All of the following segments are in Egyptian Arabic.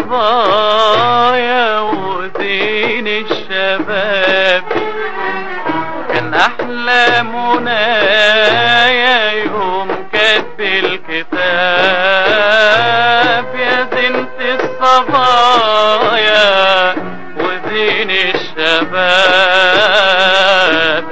الصبايا ودين الشباب كان أحلامنا يا يوم كتب الكتاب يا زينة الصبايا ودين الشباب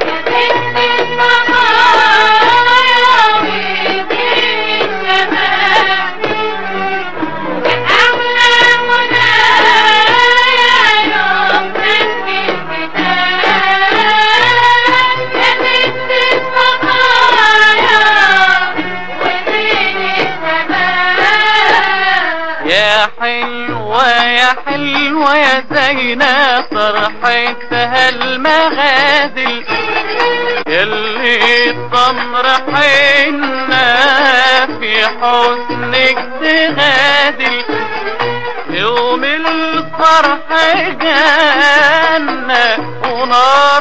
يا حلوة يا حلوة يا زينة طرحتها المغازل يلي الطمر حنا في حسنك تغادل يوم الفرح جنة ونار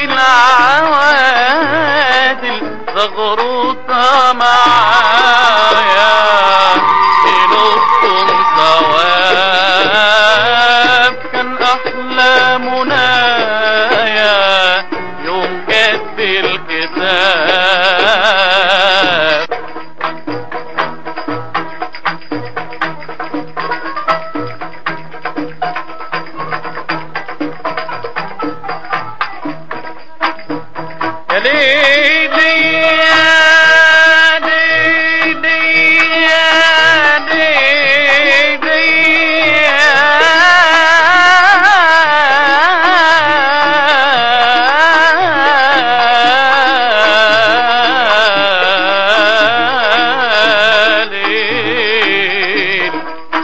للعوادل زغروطة معايا نصكم ثواب كان أحلامنا يا يوم كتب الكتاب يا ليلي يا ليلي يا ليلي يا ليل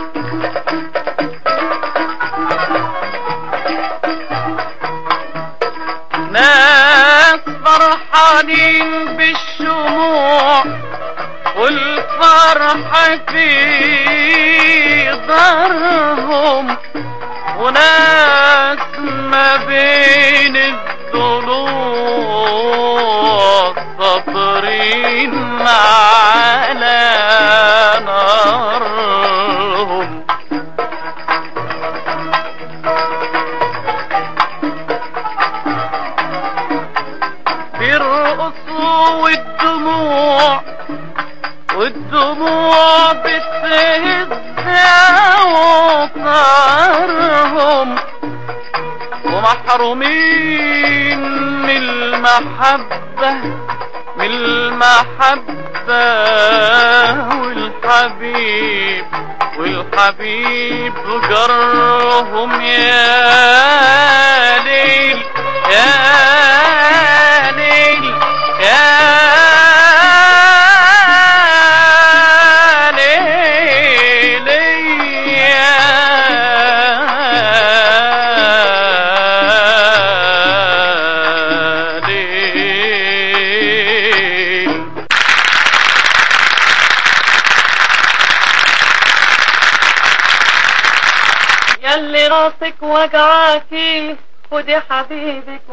ناس فرحانين بالشموع والفرحة في دارهم وناس ما بين الضلوع صابرين على نارهم بيرقصوا والدموع والدموع بتهز اوطارهم ومحرومين من المحبة من المحبة والحبيب والحبيب جرهم يا ليل يا ليل يا ليل يا ليل يلي راسك وجعاكي خدي حبيبك